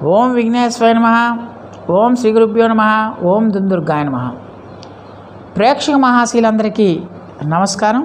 ఓం విఘ్నేశ్వరాయ నమ ఓం శ్రీ గురుభ్యో నమ ఓం దుందుర్గాయ నమ ప్రేక్షక మహాశీలందరికీ నమస్కారం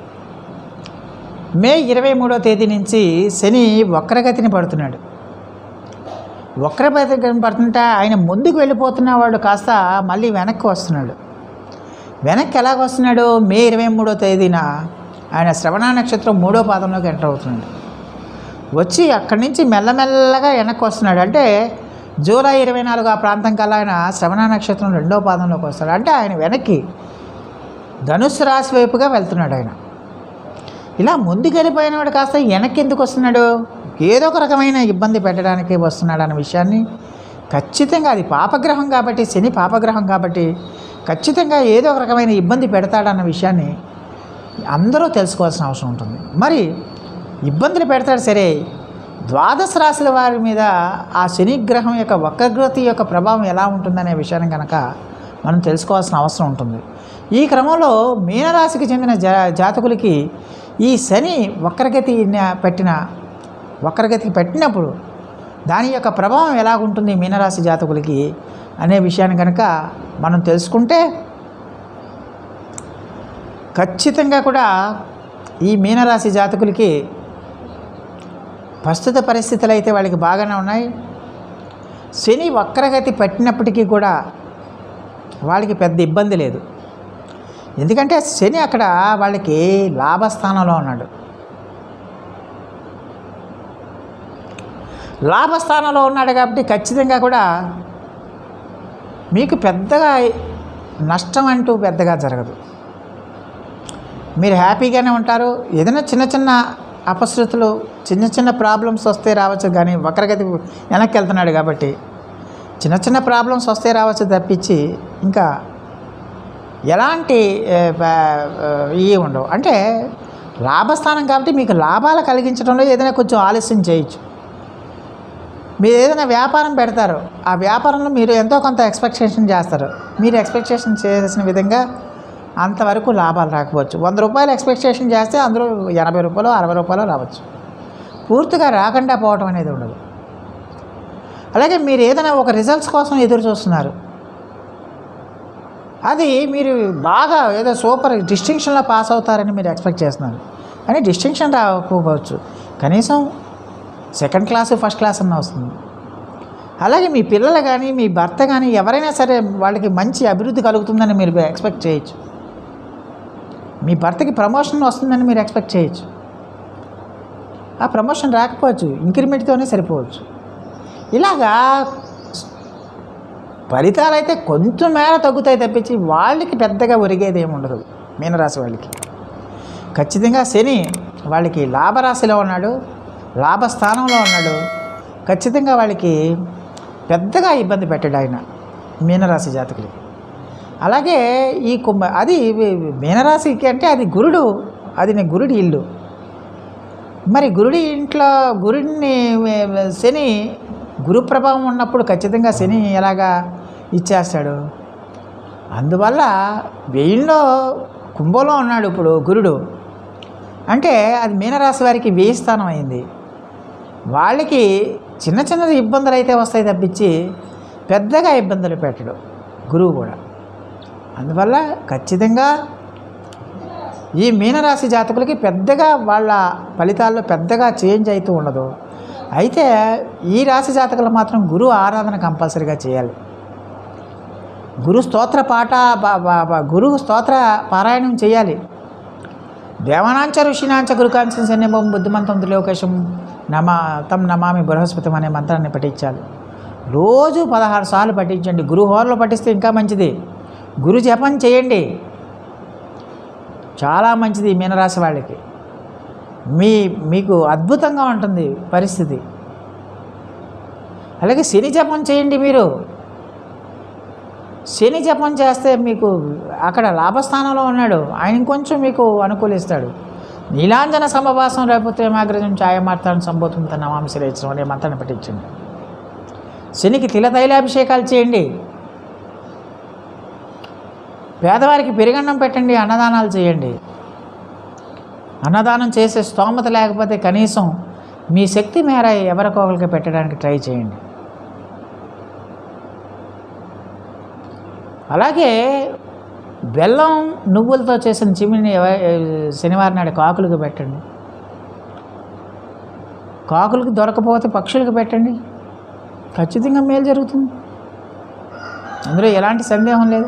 మే ఇరవై మూడో తేదీ నుంచి శని వక్రగతిని పడుతున్నాడు వక్రగతిని పడుతుంటే ఆయన ముందుకు వెళ్ళిపోతున్న వాడు కాస్త మళ్ళీ వెనక్కి వస్తున్నాడు వెనక్కి ఎలాగ వస్తున్నాడు మే ఇరవై మూడో తేదీన ఆయన శ్రవణ నక్షత్రం మూడో పాదంలోకి ఎంటర్ అవుతున్నాడు వచ్చి అక్కడి నుంచి మెల్లమెల్లగా వెనక్కి వస్తున్నాడు అంటే జూలై ఇరవై నాలుగు ఆ ప్రాంతం కల్లా ఆయన శ్రవణ నక్షత్రం రెండో పాదంలోకి వస్తాడు అంటే ఆయన వెనక్కి ధనుస్సు రాశి వైపుగా వెళ్తున్నాడు ఆయన ఇలా ముందుకు వెళ్ళిపోయిన వాడు కాస్త వెనక్కి ఎందుకు వస్తున్నాడు ఏదో ఒక రకమైన ఇబ్బంది పెట్టడానికి వస్తున్నాడు అన్న విషయాన్ని ఖచ్చితంగా అది పాపగ్రహం కాబట్టి శని పాపగ్రహం కాబట్టి ఖచ్చితంగా ఏదో ఒక రకమైన ఇబ్బంది పెడతాడన్న విషయాన్ని అందరూ తెలుసుకోవాల్సిన అవసరం ఉంటుంది మరి ఇబ్బందులు పెడతాడు సరే ద్వాదశ రాశుల వారి మీద ఆ శని గ్రహం యొక్క వక్రగతి యొక్క ప్రభావం ఎలా ఉంటుందనే విషయాన్ని కనుక మనం తెలుసుకోవాల్సిన అవసరం ఉంటుంది ఈ క్రమంలో మీనరాశికి చెందిన జా జాతకులకి ఈ శని వక్రగతి పెట్టిన వక్రగతికి పెట్టినప్పుడు దాని యొక్క ప్రభావం ఎలా ఉంటుంది మీనరాశి జాతకులకి అనే విషయాన్ని కనుక మనం తెలుసుకుంటే ఖచ్చితంగా కూడా ఈ మీనరాశి జాతకులకి ప్రస్తుత పరిస్థితులు అయితే వాళ్ళకి బాగానే ఉన్నాయి శని వక్రగతి పట్టినప్పటికీ కూడా వాళ్ళకి పెద్ద ఇబ్బంది లేదు ఎందుకంటే శని అక్కడ వాళ్ళకి లాభస్థానంలో ఉన్నాడు లాభస్థానంలో ఉన్నాడు కాబట్టి ఖచ్చితంగా కూడా మీకు పెద్దగా నష్టం అంటూ పెద్దగా జరగదు మీరు హ్యాపీగానే ఉంటారు ఏదైనా చిన్న చిన్న అపశృతులు చిన్న చిన్న ప్రాబ్లమ్స్ వస్తే రావచ్చు కానీ వక్రగతి వెనక్కి వెళ్తున్నాడు కాబట్టి చిన్న చిన్న ప్రాబ్లమ్స్ వస్తే రావచ్చు తప్పించి ఇంకా ఎలాంటి ఏ, ప- ఇవి ఉండవు అంటే లాభస్థానం కాబట్టి మీకు లాభాలు కలిగించడంలో ఏదైనా కొంచెం ఆలస్యం చేయొచ్చు మీరు ఏదైనా వ్యాపారం పెడతారు ఆ వ్యాపారంలో మీరు ఎంతో కొంత ఎక్స్పెక్టేషన్ చేస్తారు మీరు ఎక్స్పెక్టేషన్ చేసిన విధంగా అంతవరకు లాభాలు రాకపోవచ్చు వంద రూపాయలు ఎక్స్పెక్టేషన్ చేస్తే అందులో ఎనభై రూపాయలు అరవై రూపాయలు రావచ్చు పూర్తిగా రాకుండా పోవటం అనేది ఉండదు అలాగే మీరు ఏదైనా ఒక రిజల్ట్స్ కోసం ఎదురు చూస్తున్నారు అది మీరు బాగా ఏదో సూపర్ డిస్టింక్షన్లో పాస్ అవుతారని మీరు ఎక్స్పెక్ట్ చేస్తున్నారు కానీ డిస్టింక్షన్ రాకపోవచ్చు కనీసం సెకండ్ క్లాసు ఫస్ట్ క్లాస్ అన్న వస్తుంది అలాగే మీ పిల్లలు కానీ మీ భర్త కానీ ఎవరైనా సరే వాళ్ళకి మంచి అభివృద్ధి కలుగుతుందని మీరు ఎక్స్పెక్ట్ చేయొచ్చు మీ భర్తకి ప్రమోషన్ వస్తుందని మీరు ఎక్స్పెక్ట్ చేయొచ్చు ఆ ప్రమోషన్ రాకపోవచ్చు ఇంక్రిమెంట్తోనే సరిపోవచ్చు ఇలాగా ఫలితాలు అయితే కొంచెం మేర తగ్గుతాయి తప్పించి వాళ్ళకి పెద్దగా ఒరిగేది ఏమి ఉండదు మీనరాశి వాళ్ళకి ఖచ్చితంగా శని వాళ్ళకి లాభరాశిలో ఉన్నాడు లాభస్థానంలో ఉన్నాడు ఖచ్చితంగా వాళ్ళకి పెద్దగా ఇబ్బంది పెట్టాడు ఆయన మీనరాశి జాతకులకి అలాగే ఈ కుంభ అది మీనరాశికి అంటే అది గురుడు అది నీ గురుడి ఇల్లు మరి గురుడి ఇంట్లో గురుడిని శని గురు ప్రభావం ఉన్నప్పుడు ఖచ్చితంగా శని ఎలాగా ఇచ్చేస్తాడు అందువల్ల వెయ్యిలో కుంభంలో ఉన్నాడు ఇప్పుడు గురుడు అంటే అది మీనరాశి వారికి వెయ్యి స్థానం అయింది వాళ్ళకి చిన్న చిన్న ఇబ్బందులు అయితే వస్తాయి తప్పించి పెద్దగా ఇబ్బందులు పెట్టడు గురువు కూడా అందువల్ల ఖచ్చితంగా ఈ మీనరాశి జాతకులకి పెద్దగా వాళ్ళ ఫలితాల్లో పెద్దగా చేంజ్ అవుతూ ఉండదు అయితే ఈ రాశి జాతకులు మాత్రం గురు ఆరాధన కంపల్సరీగా చేయాలి గురు స్తోత్ర పాఠ బ- బ- బ- గురు స్తోత్ర పారాయణం చేయాలి దేవనాంచ ఋషినాంచ గురుకాంచ సన్నిభం బుద్ధిమంతం త్రిలోకేశం నమా తం నమామి బృహస్పతం అనే మంత్రాన్ని పఠించాలి రోజు పదహారు సార్లు పఠించండి గురు హోరలో పఠిస్తే ఇంకా మంచిది గురు జపం చేయండి చాలా మంచిది ఈ మీనరాశి వాళ్ళకి మీ మీకు అద్భుతంగా ఉంటుంది పరిస్థితి అలాగే శని జపం చేయండి మీరు శని జపం చేస్తే మీకు అక్కడ లాభస్థానంలో ఉన్నాడు ఆయన ఇంకొంచెం మీకు అనుకూలిస్తాడు నీలాంజన సమభాసం లేకపోతే మాగ్రజం ఛాయమార్తాన్ని సంబోధం తన నమామి శ్రేయచం అనే మంత్రాన్ని పట్టించండి శనికి తిల తైలాభిషేకాలు చేయండి పేదవారికి పెరుగన్నం పెట్టండి అన్నదానాలు చేయండి అన్నదానం చేసే స్తోమత లేకపోతే కనీసం మీ శక్తి మేర ఎవరికో ఒకరికి పెట్టడానికి ట్రై చేయండి అలాగే బెల్లం నువ్వులతో చేసిన చిమిని ఎవ- శనివారం నాడు కాకులకు పెట్టండి కాకులకు దొరకపోతే పక్షులకు పెట్టండి ఖచ్చితంగా మేలు జరుగుతుంది అందులో ఎలాంటి సందేహం లేదు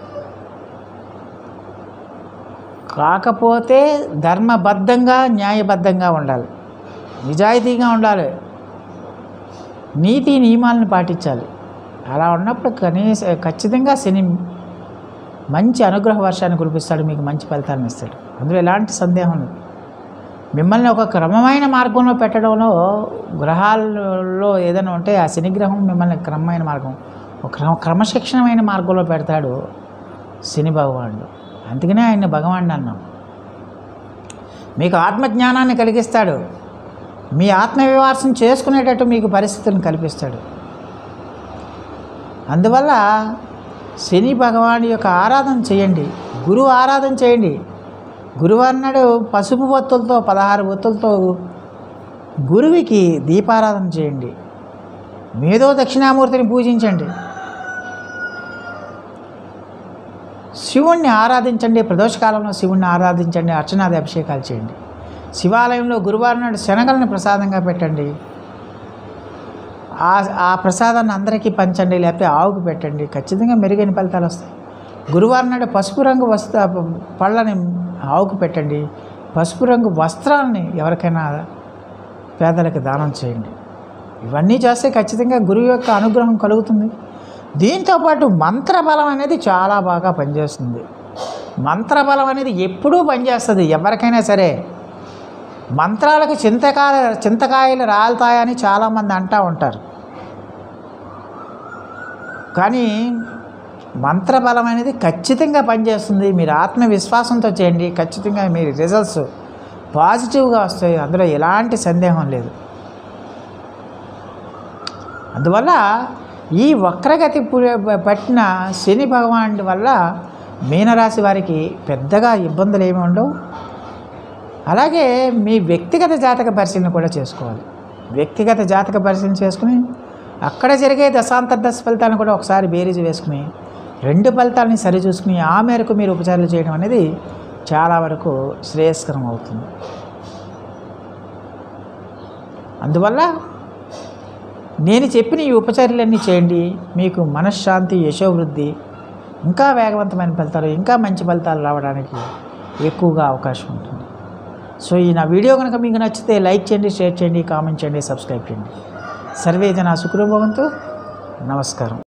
కాకపోతే ధర్మబద్ధంగా న్యాయబద్ధంగా ఉండాలి నిజాయితీగా ఉండాలి నీతి నియమాలను పాటించాలి అలా ఉన్నప్పుడు కనీస ఖచ్చితంగా శని మంచి అనుగ్రహ వర్షాన్ని కురిపిస్తాడు మీకు మంచి ఫలితాలను ఇస్తాడు అందులో ఎలాంటి సందేహం లేదు మిమ్మల్ని ఒక క్రమమైన మార్గంలో పెట్టడంలో గ్రహాలలో ఏదైనా ఉంటే ఆ శనిగ్రహం మిమ్మల్ని క్రమమైన మార్గం ఒక క్రమ క్రమశిక్షణమైన మార్గంలో పెడతాడు శని భగవానుడు అందుకనే ఆయన భగవానుడు అన్నాం మీకు ఆత్మజ్ఞానాన్ని కలిగిస్తాడు మీ ఆత్మవివాసం చేసుకునేటట్టు మీకు పరిస్థితులను కల్పిస్తాడు అందువల్ల శని భగవాన్ యొక్క ఆరాధన చేయండి గురువు ఆరాధన చేయండి గురువారం నాడు పసుపు ఒత్తులతో పదహారు ఒత్తులతో గురువుకి దీపారాధన చేయండి మేధో దక్షిణామూర్తిని పూజించండి శివుణ్ణి ఆరాధించండి ప్రదోషకాలంలో శివుణ్ణి ఆరాధించండి అర్చనాది అభిషేకాలు చేయండి శివాలయంలో గురువారం నాడు శనగలను ప్రసాదంగా పెట్టండి ఆ ఆ ప్రసాదాన్ని అందరికీ పంచండి లేకపోతే ఆవుకు పెట్టండి ఖచ్చితంగా మెరుగైన ఫలితాలు వస్తాయి గురువారం నాడు పసుపు రంగు వస్త్ర పళ్ళని ఆవుకు పెట్టండి పసుపు రంగు వస్త్రాలని ఎవరికైనా పేదలకు దానం చేయండి ఇవన్నీ చేస్తే ఖచ్చితంగా గురువు యొక్క అనుగ్రహం కలుగుతుంది దీంతోపాటు మంత్రబలం అనేది చాలా బాగా పనిచేస్తుంది మంత్రబలం అనేది ఎప్పుడూ పనిచేస్తుంది ఎవరికైనా సరే మంత్రాలకు చింతకాయ చింతకాయలు రాలుతాయని చాలామంది అంటూ ఉంటారు కానీ మంత్రబలం అనేది ఖచ్చితంగా పనిచేస్తుంది మీరు ఆత్మవిశ్వాసంతో చేయండి ఖచ్చితంగా మీ రిజల్ట్స్ పాజిటివ్గా వస్తాయి అందులో ఎలాంటి సందేహం లేదు అందువల్ల ఈ వక్రగతి పు- పట్టిన శని భగవానుడి వల్ల మీనరాశి వారికి పెద్దగా ఇబ్బందులు ఏమి ఉండవు అలాగే మీ వ్యక్తిగత జాతక పరిశీలన కూడా చేసుకోవాలి వ్యక్తిగత జాతక పరిశీలన చేసుకుని అక్కడ జరిగే దశాంతర్దశ ఫలితాలను కూడా ఒకసారి బేరీజు వేసుకుని రెండు ఫలితాలని సరిచూసుకుని ఆ మేరకు మీరు ఉపచారాలు చేయడం అనేది చాలా వరకు శ్రేయస్కరం అవుతుంది అందువల్ల నేను చెప్పిన ఈ ఉపచర్యలన్నీ చేయండి మీకు మనశ్శాంతి యశోవృద్ధి ఇంకా వేగవంతమైన ఫలితాలు ఇంకా మంచి ఫలితాలు రావడానికి ఎక్కువగా అవకాశం ఉంటుంది సో ఈ నా వీడియో కనుక మీకు నచ్చితే లైక్ చేయండి షేర్ చేయండి కామెంట్ చేయండి సబ్స్క్రైబ్ చేయండి సర్వే జన సుఖరూభవంతు నమస్కారం